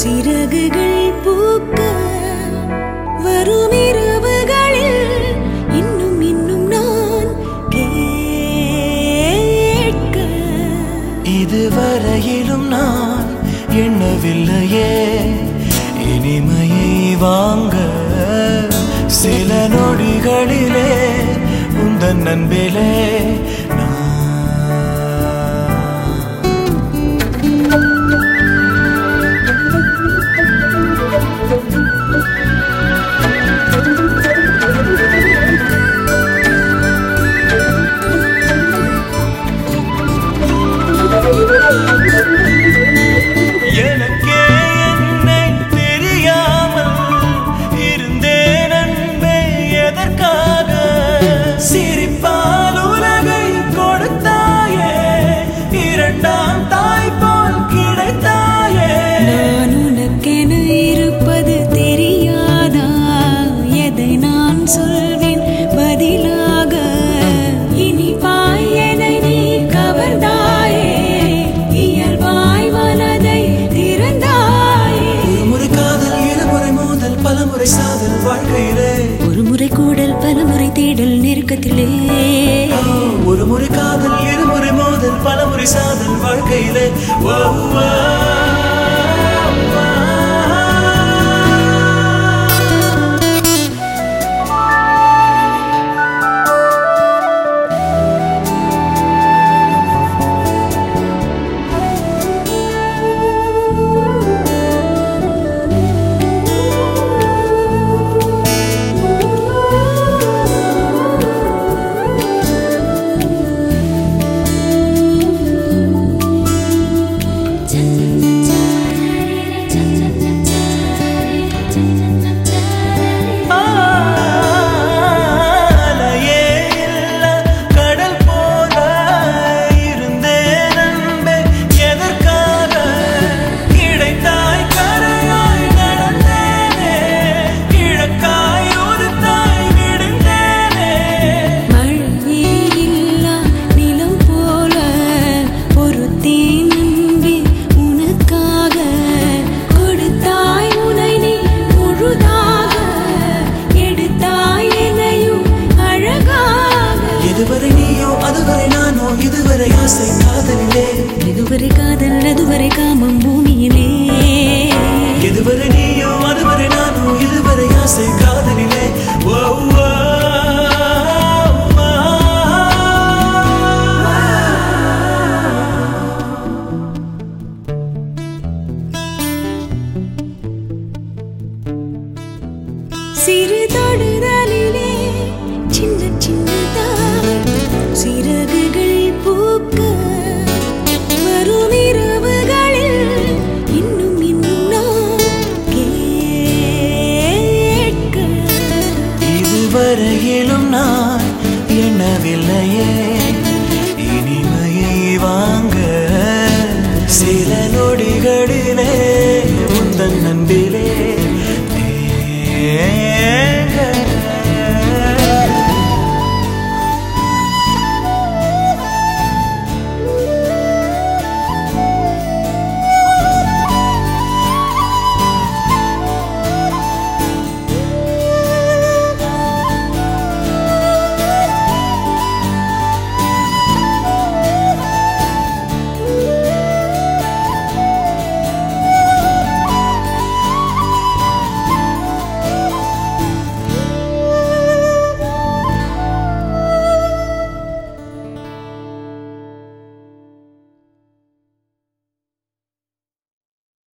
சிறகுகள் பூக்க வரும் இரவுகளில் இன்னும் இன்னும் நான் கேட்க இதுவரையிலும் நான் எண்ணவில்லையே இனிமையை வாங்க சில நொடிகளிலே உந்தன் நண்பிலே நான் எனக்கே என்னை தெரியாமல் இருந்தேன் அன்பே எதற்காக சிரிப்பால் உலகை கொடுத்தாயே இரண்டாம் தாய் போல் கிடைத்தாயே நான் உனக்கென இருப்பது தெரியாதா எதை நான் சொல்வேன் பதிலாக இனிப்பாய் என்னை நீ கவர்ந்தாயே இயல்பாய் மனதை திறந்தாயே ஒரு முறை காதல் இருமுறை மோதல் பலமுறை சாதல் வாழ்க்கையிலே ஒரு முறை கூடல் பலமுறை தேடல் நெருக்கத்திலே ஒரு முறை காதல் இருமுறை மோதல் பலமுறை சாதல் வாழ்க்கையிலே ஓ, ஓ, அலையே இல்ல கடல் போல இருந்தேன் அன்பே எதற்காக கிடைத்தாய் கரையாய் நடந்தேனே கிழக்காய் ஒரு தாய் விடுந்தேனே மழையே இல்லா நிலம் போல பொறுத்தேன் அன்பே உனக்காக கொடுத்தாய் உனை நீ முழுதாக எடுத்தாய் என்னையும் அழகாக இதுவரை நீயோ அதுவரை நானோ இதுவரை ஆசை காதலி